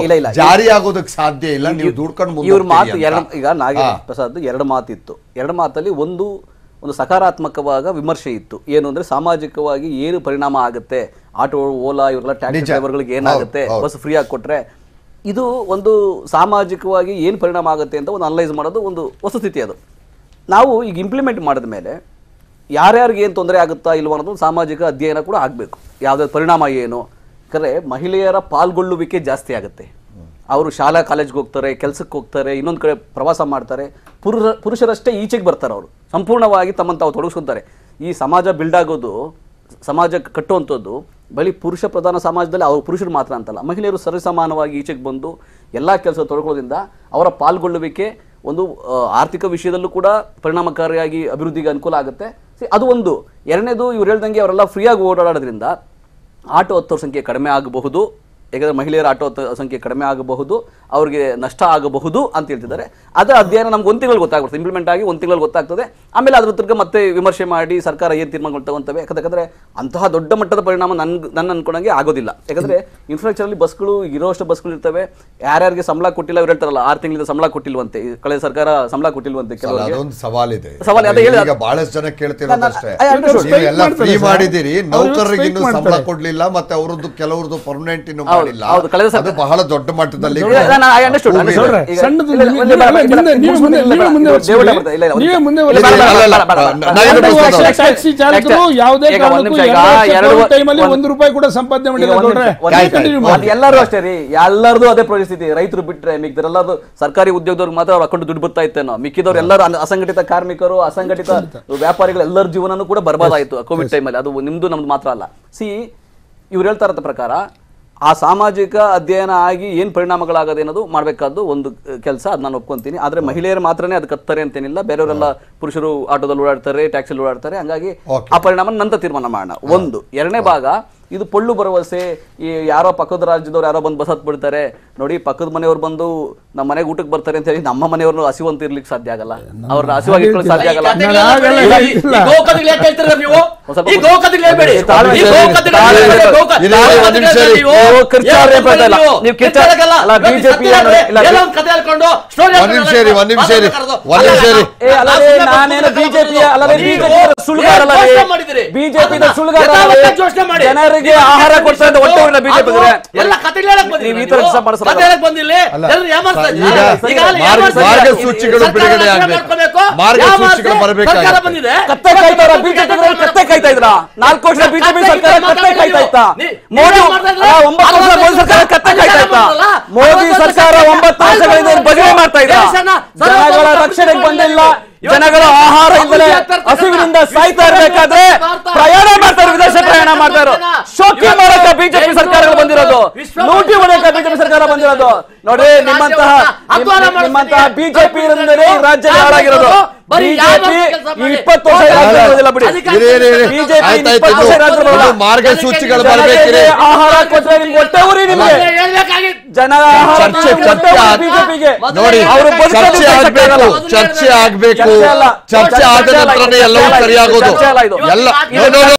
ಇಲ್ಲ, ಇಲ್ಲ. ಜಾರಿ ಆಗೋದಕ್ಕೆ ಸಾಧ್ಯ ಇಲ್ಲ ನೀವು ದುಡ್ಕೊಂಡು ಮುಂದೆ ಇವ್ರ ಮಾತು ಹೋಗ್ತೀರಿ ಎರಡು ಅಂತ. ಈಗ ನಾಗೇಂದ್ರ ಹಾ. ಪ್ರಸಾದ್ ಎರಡು ಮಾತಿತ್ತು ಎರಡು ಮಾತಲ್ಲಿ ಒಂದು ಒಂದು ಸಕಾರಾತ್ಮಕವಾದ ವಿಮರ್ಶೆ ಇತ್ತು ಏನು ಅಂದ್ರೆ ಸಾಮಾಜಿಕವಾಗಿ ಏನು ಪರಿಣಾಮ ಆಗುತ್ತೆ ಆಟೋ ಓಲಾ ಇವರೆಲ್ಲ ಟ್ಯಾಕ್ಸಿ ನಿಜ. ಡ್ರೈವರ್ಗಳಿಗೆ ಏನಾಗುತ್ತೆ ಹೌದು, ಹೌದು. ಬಸ್ ಫ್ರೀ ಆಗಿ ಕೊಟ್ರೆ ಇದು ಒಂದು ಸಾಮಾಜಿಕವಾಗಿ ಏನು ಪರಿಣಾಮ ಆಗುತ್ತೆ ಅಂತ ಒಂದು ಅನಲೈಸ್ ಮಾಡೋದು ಒಂದು ವಸ್ತುಸ್ಥಿತಿ ಅದು ನಾವು ಈಗ ಇಂಪ್ಲಿಮೆಂಟ್ ಮಾಡಿದ ಮೇಲೆ ಯಾರ್ಯಾರಿಗೆ ಏನು ತೊಂದರೆ ಆಗುತ್ತಾ ಇಲ್ವಾ ಅನ್ನೋದು ಒಂದು ಸಾಮಾಜಿಕ ಅಧ್ಯಯನ ಕೂಡ ಆಗಬೇಕು ಯಾವುದಾದ್ರು ಪರಿಣಾಮ ಏನು ಯಾಕಂದರೆ ಮಹಿಳೆಯರ ಪಾಲ್ಗೊಳ್ಳುವಿಕೆ ಜಾಸ್ತಿ ಆಗುತ್ತೆ ಅವರು ಶಾಲಾ ಕಾಲೇಜ್ಗೆ ಹೋಗ್ತಾರೆ ಕೆಲಸಕ್ಕೆ ಹೋಗ್ತಾರೆ ಇನ್ನೊಂದು ಕಡೆ ಪ್ರವಾಸ ಮಾಡ್ತಾರೆ ಪುರುಷ ಪುರುಷರಷ್ಟೇ ಈಚೆಗೆ ಬರ್ತಾರೆ ಅವರು ಸಂಪೂರ್ಣವಾಗಿ ತಮ್ಮನ್ನು ತಾವು ತೊಡಗಿಸ್ಕೊಂತಾರೆ ಈ ಸಮಾಜ ಬಿಲ್ಡ್ ಆಗೋದು ಸಮಾಜ ಕಟ್ಟುವಂಥದ್ದು ಬರೀ ಪುರುಷ ಪ್ರಧಾನ ಸಮಾಜದಲ್ಲಿ ಅವರು ಪುರುಷರು ಮಾತ್ರ ಅಂತಲ್ಲ ಮಹಿಳೆಯರು ಸರಿಸಮಾನವಾಗಿ ಈಚೆಗೆ ಬಂದು ಎಲ್ಲ ಕೆಲಸ ತೊಡ್ಕೊಳ್ಳೋದ್ರಿಂದ ಅವರ ಪಾಲ್ಗೊಳ್ಳುವಿಕೆ ಒಂದು ಆ, ಆರ್ಥಿಕ ವಿಷಯದಲ್ಲೂ ಕೂಡ ಪರಿಣಾಮಕಾರಿಯಾಗಿ ಅಭಿವೃದ್ಧಿಗೆ ಅನುಕೂಲ ಆಗುತ್ತೆ See, ಅದು ಒಂದು ಎರಡನೇದು ಇವ್ರು ಹೇಳ್ದಂಗೆ ಅವರೆಲ್ಲ ಫ್ರೀಯಾಗಿ ಓಡಾಡೋದ್ರಿಂದ ಆಟೋ ಹತ್ತೋರ ಸಂಖ್ಯೆ ಕಡಿಮೆ ಆಗಬಹುದು ಯಾಕಂದ್ರೆ ಮಹಿಳೆಯರ ಆಟೋ ಹತ್ತೋ ಸಂಖ್ಯೆ ಕಡಿಮೆ ಆಗಬಹುದು ಅವ್ರಿಗೆ ನಷ್ಟ ಆಗಬಹುದು ಅಂತ ಹೇಳ್ತಿದ್ದಾರೆ ಅದರ ಅಧ್ಯಯನ ನಮ್ಗೆ ಒಂದು ತಿಂಗಳು ಗೊತ್ತಾಗ್ಬಿಡುತ್ತೆ ಇಂಪ್ಲಿಮೆಂಟ್ ಆಗಿ ಒಂದು ತಿಂಗಳು ಗೊತ್ತಾಗ್ತದೆ ಆಮೇಲೆ ಅದ್ರ ತಿರ್ಗ ಮತ್ತೆ ವಿಮರ್ಶೆ ಮಾಡಿ ಸರ್ಕಾರ ಏನು ತೀರ್ಮಾನಗಳು ತಗೊಂತವೆ ಯಾಕಂದ್ರೆ ಅಂತಹ ದೊಡ್ಡ ಮಟ್ಟದ ಪರಿಣಾಮ ನನ್ ನನ್ನ ಅನ್ಕೊಂಡಂಗೆ ಆಗೋದಿಲ್ಲ ಯಾಕಂದ್ರೆ ಇನ್ಫ್ರಾಸ್ಟ್ರಕ್ಚರಲ್ಲಿ ಬಸ್ಗಳು ಇರೋಷ್ಟು ಬಸ್ಗಳು ಇರ್ತವೆ ಯಾರ್ಯಾರಿಗೆ ಸಂಬಳ ಕೊಟ್ಟಿಲ್ಲ ಇವ್ರು ಹೇಳ್ತಾರಲ್ಲ ಆರು ತಿಂಗಳಿಂದ ಸಂಬಳ ಕೊಟ್ಟಿಲ್ವಂತೆ ಈ ಕಳೆದ ಸರ್ಕಾರ ಸಂಬಳ ಕೊಟ್ಟಿಲ್ವಂತೆ ಅಲ್ಲ, ಕೆಲವರಿಗೆ ಅದೊಂದು ಸವಾಲಿದೆ ಸವಾಲು, ಅದೇ ಹೇಳಿದ- ಈಗ ಬಹಳಷ್ಟು ಜನ ಕೇಳ್ತಿರೋದಷ್ಟೇ I understood. ನೀವು ಎಲ್ಲ ಮಾಡ್ತಾರೆ ಫ್ರೀ ಸರ್. ಮಾಡಿದಿರಿ ಅವ್ರು ನೌಕರರಿಗೆ ಇನ್ನೂ strike ಸಂಬಳ ಮಾಡ್ತಾರೆ. ಕೊಡ್ಲಿಲ್ಲ ಮತ್ತೆ ಅವ್ರದ್ದು ಕೆಲವ್ರದ್ದು ಪರ್ಮನೆಂಟ್ ಇನ್ನು ಹೌದು, ಮಾಡಿಲ್ಲ ಹೌದು, ಕಳೆದ ಸಲ- ಅದು ಬಹಳ ದೊಡ್ಡ ಮಟ್ಟದಲ್ಲಿ ಇಲ್ಲ, ನಾನು I understood, ಕೂಗಿದೆ. understood. ನೋಡ್ರೆ, ಈಗ- ಸಣ್ಣದು ಇಲ್ಲ, ಇಲ್ಲ, ನೀವು- ಇಲ್ಲ, ಬೇಡ, ನೀವೇ ಇಲ್ಲ, ಮುಂದೆ- ಇಲ್ಲ, ನೀವೇ ಮುಂದೆ- ಇಲ್ಲ, ನೀವೇ ಬೇಡ, ಮುಂದೆ ಇಲ್ಲ, ವರ್ಸ್ಬಿಡಿ. ದೇವರ ಬರ್ತಾ ಇಲ್ಲ, ಇಲ್ಲ, ಒಂದು ನೀವೇ ನಿಮಿಷ. ಮುಂದೆ ಇಲ್ಲ, ಬೇಡ, ಬೇಡ, ಅಲ್ಲ, ಅಲ್ಲ, ಬೇಡ, ಬೇಡ, ಬೇಡ, ನಾಗೇಂದ್ರ ಬೇಡ. ಪ್ರಸಾದ್ ಅವರು. ಟ್ಯಾಕ್ಸಿ ಚಾಲಕರು ಯಾವುದೇ ಈಗ ಒಂದು ಕಾರಣಕ್ಕೂ ನಿಮಿಷ, ಈಗ ಎರಡು ಎರಡು ವರ್ಷ ಟೈಮಲ್ಲಿ ಒಂದು- ಒಂದು ರೂಪಾಯಿ ಕೂಡ ಸಂಪಾದನೆ ಈಗ ಮಾಡಿಲ್ಲ ಒಂದು ನೋಡ್ರೆ ನಿಮಿಷ, ಒಂದು ಆಯ್ತು, ನಿಮಿಷ. ಆಯ್ತು. ಅದು ಎಲ್ಲರೂ ಅಷ್ಟೇ ರೀ ಎಲ್ಲರದು ಅದೇ ಪರಿಸ್ಥಿತಿ ರೈತರು ಬಿಟ್ರೆ ಮಿಕ್ಕಿದರೆಲ್ಲರೂ ಸರ್ಕಾರಿ ಉದ್ಯೋಗದವ್ರಿಗೆ ಮಾತ್ರ ಅವ್ರ ಅಕೌಂಟ್ ದುಡ್ಡು ಬರ್ತಾ ಇತ್ತೇನೋ ಮಿಕ್ಕಿದವ್ರು ಎಲ್ಲರೂ ಅನ- ಅಸಂಘಟಿತ ಕಾರ್ಮಿಕರು ಅಸಂಘಟಿತ ವ್ಯಾಪಾರಿಗಳು ಎಲ್ಲರ ಜೀವನನೂ ಕೂಡ ಬರ್ಬಾದಾಯ್ತು ಕೋವಿಡ್ ಟೈಮಲ್ಲಿ ಅದು ನಿಮ್ದು ನಮ್ದು ಮಾತ್ರ ಅಲ್ಲ ಸಿ ಇವ್ರು ಹೇಳ್ತಾ ಇರೋ ಪ್ರಕಾರ ಆ ಸಾಮಾಜಿಕ ಅಧ್ಯಯನ ಆಗಿ ಏನು ಪರಿಣಾಮಗಳಾಗದೆ ಅನ್ನೋದು ಮಾಡಬೇಕಾದ್ದು ಒಂದು ಕೆಲಸ ಅದು ನಾನು ಒಪ್ಕೊಂತೀನಿ ಆದರೆ ಮಹಿಳೆಯರು ಮಾತ್ರನೇ ಅದು ಕತ್ತಾರೆ ಅಂತೇನಿಲ್ಲ ಬೇರೆಯವರೆಲ್ಲ ಪುರುಷರು ಆಟೋದಲ್ಲಿ ಓಡಾಡ್ತಾರೆ ಟ್ಯಾಕ್ಸಿಲಿ ಓಡಾಡ್ತಾರೆ ಹಂಗಾಗಿ Okay. ಆ ಪರಿಣಾಮ ನಂತರ ತೀರ್ಮಾನ ಮಾಡೋಣ ಒಂದು ಎರಡನೇ ಭಾಗ ಇದು ಪೊಳ್ಳು ಭರವಸೆ ಈ ಯಾರೋ ಪಕ್ಕದ ರಾಜ್ಯದವ್ರು ಯಾರೋ ಬಂದು ಬಸ್ ಹತ್ಬಿಡ್ತಾರೆ ನೋಡಿ ಪಕ್ಕದ ಮನೆಯವ್ರು ಬಂದು ನಮ್ಮ ಮನೆಗೆ ಊಟಕ್ಕೆ ಬರ್ತಾರೆ ಅಂತ ಹೇಳಿ ನಮ್ಮ ಮನೆಯವ್ರನ್ನ ಹಸಿವಂತ ಇರ್ಲಿಕ್ಕೆ ಸಾಧ್ಯ ಆಗಲ್ಲ ಅವ್ರನ್ನ ಹಸಿವಾಗಿ ಇಟ್ಕೊಳ್ಳೋಕೆ ಸಾಧ್ಯ ಆಗಲ್ಲ ನಾನು ಆಗಲ್ಲ ಹೇಳ್ತಿಲ್ಲ. ಈ ಗೋಕಥೆಗಳು ಯಾಕೆ ಹೇಳ್ತೀರಾ ನೀವು ಒಂದ್ ಸ್ವಲ್ಪ ಈ ಗೋಕಥೆಗಳು ಹೇಳ್ಬೇಡಿ ತಾಳ್ಮೆ ಈ ಇರಿ, ಗೋಕಥೆಗಳು ತಾಳ್ಮೆ ಹೇಳ್ಬೇಡಿ, ಇರಿ. ಗೋಕ- ಇರಿ, ಇರಿ, ಒಂದ್ ನಿಮಿಷ ಇರಿ. ನೀವು ನೀವು ಕಿರ್ಚಾಡ್ರೆ ಏನು ಬರ್ತಾ ಇಲ್ಲ. ನೀವು? ನೀವು ಕಿರ್ಚಾಡ್- ಕಿರ್ಚಾಡಕ್ಕಲ್ಲ. ಅಲ್ಲ, ಇವತ್ತು BJP ಸತ್ಯ ಅಂದ್ರೆ ಇಲ್ಲ, ಏನೋ ಒಂದು ಕಥೆ ಹೇಳ್ಕೊಂಡು story ಒಂದ್ ನಿಮಿಷ ಹೇಳ್ಕೊಂಡು ಇರಿ, ಒಂದ್ ನಿಮಿಷ ಇರಿ. ಮಾತಾಡೋದು. ಒಂದ್ ನಿಮಿಷ ಇರಿ. ಏ, ಅಲ್ಲದೆ ನಾವು ಸುಮ್ನೆ ನಾನೇನು ಕೂತ್ಕೊಂಡು ಬಿಜೆಪಿ ಮಾತಾಡೋದು. ಅಲ್ಲದೆ ನೀವು ಬಿಜೆಪಿ ಸುಳ್ಳುಗಾರಲ್ಲ ಏನ್ ರೀ. ಘೋಷಣೆ ಮಾಡಿದಿರಿ? ಬಿಜೆಪಿ ಅದನ್ನ ಸುಳ್ಳುಗಾರಲ್ಲ ಯಥಾವತ್ತ ರೀ. ಘೋಷಣೆ ಮಾಡಿ. ಜನರಿಗೆ ಆಹಾರ ಕೊಡ್ತಾ ಇದ್ದ ಹೊಟ್ಟೆ ಹೊರಲ್ಲ ಬಿಜೆಪಿ ಅದು ಎಲ್ಲ ಕಥೆಗಳು ಹೇಳಕ್ ಬಂದಿಲ್ಲ ನೀವು ಈ ತರ ನೀವು. ಕೆಲಸ ಮಾಡಿಸಲ್ಲ. ಕಥೆ ಹೇಳಕ್ ಬಂದಿಲ್ಲ ಅಲ್ಲ. ಎಲ್ಲರೂ ಏಮಾರ್ಸ್ತಾ ಈಗ ಇದ್ದೀರಾ? ಸರಿ, ಈಗಾಗಲೇ ಮಾರ್ಗ- ಏಮಾರ್ಸ್ತಾ ಮಾರ್ಗ ಇದ್ದೀರಾ? ಸೂಚಿಗಳು ಸರ್ಕಾರ ಬಿಡುಗಡೆ ರಕ್ಷಣೆ ಆಗ್ಬೇಕು. ಮಾಡ್ಕೋಬೇಕು. ಮಾರ್ಗ ಯಾಮಾರ್ಸಿ ಸೂಚಿಗಳು ಬರ್ಬೇಕಾಗತ್ತೆ. ಸರ್ಕಾರ ಬಂದಿದೆ ಕತ್ತೆ ಕಾಯ್ತಾರ ಬಿಜೆಪಿ ಕತ್ತೆ ಕಾಯ್ತಾ ಇದ್ರ ನಾಲ್ಕು ವರ್ಷ ಬಿಜೆಪಿ ಸರ್ಕಾರ ಕತ್ತೆ ಕಾಯ್ತಾ ಇತ್ತ ಮೋದಿ ಅಲ್ಲ, ಒಂಬತ್ತು ವರ್ಷ ಮೋದಿ ಸರ್ಕಾರ ಕತ್ತೆ ಕಾಯ್ತಾ ಇತ್ತ ಮೋದಿ ಸರ್ಕಾರ ಒಂಬತ್ತು ವರ್ಷಗಳಿಂದ ಏನು ಭಜನೆ ಮಾಡ್ತಾ ಇದ್ರ ಜನಗಳ ರಕ್ಷಣೆಗೆ ಬಂದಿಲ್ಲ ಜನಗಳ ಆಹಾರ ಇಲ್ಲದೆ ಹಸಿವಿನಿಂದ ಸಾಯ್ತಾ ಇರ್ಬೇಕಾದ್ರೆ ಪ್ರಯಾಣ ಮಾಡ್ತಾರೆ ವಿದೇಶ ಪ್ರಯಾಣ ಮಾಡ್ತಾರೆ ಶೋಕಿ ಮಾಡಕ ಬಿಜೆಪಿ ಸರ್ಕಾರಗಳು ಬಂದಿರೋದು ಲೂಟಿ ಹೊಡೆಯಕ ಬಿಜೆಪಿ ಸರ್ಕಾರ ಬಂದಿರೋದು ನೋಡಿ ನಿಮ್ಮಂತಹ ನಿಮ್ಮ- ನಿಮ್ಮಂತಹ ಬಿಜೆಪಿ ಇರೋದ್ರಿಂದಲೇ ಈ ರಾಜ್ಯ ಹಾಳಾಗಿರೋದು ಬಿಜೆಪಿ ಇಪ್ಪತ್ತು ವರ್ಷ ಈ ರಾಜ್ಯ ಇರೋದಿಲ್ಲ ಬಿಡಿ ಇರಿ, ಇರಿ, ಇರಿ. ಬಿಜೆಪಿ ಆಯ್ತಾಯ್ತು, ಇಪ್ಪತ್ತು ವರ್ಷ ಇದು- ರಾಜ್ಯ ಬರೋಲ್ಲ. ಇದು ಮಾರ್ಗಸೂಚಿಗಳು ಜನರಿಗೆ ಬರ್ಬೇಕಿರಿ ಆಹಾರ ಕೊಟ್ರೆ ನಿಮ್ಗೆ ಹೊಟ್ಟೆ ಉರಿ ನಿಮ್ಗೆ ಜನ ಆಹಾರ ಚರ್ಚೆ ತಿಂದ್ರೆ ಹೊಟ್ಟೆ ಚರ್ಚೆ ಉರಿ ಆಗ್- ಬಿಜೆಪಿಗೆ ನೋಡಿ ಅವರು ಚರ್ಚೆ ಆಗ್ಬೇಕು ಚರ್ಚೆ ಆಗ್ಬೇಕು ಚರ್ಚೆ ಅಲ್ಲ. ಚರ್ಚೆ ಆದ ಚರ್ಚೆ ಅಲ್ಲ ನಂತರನೇ ಇದು. ಎಲ್ಲವೂ ಚರ್ಚೆ ಅಲ್ಲ ಇದು. ಸರಿಯಾಗೋದು ಚರ್ಚೆ ಅಲ್ಲ ಇದು. ಎಲ್ಲ ಇದು no, no, no.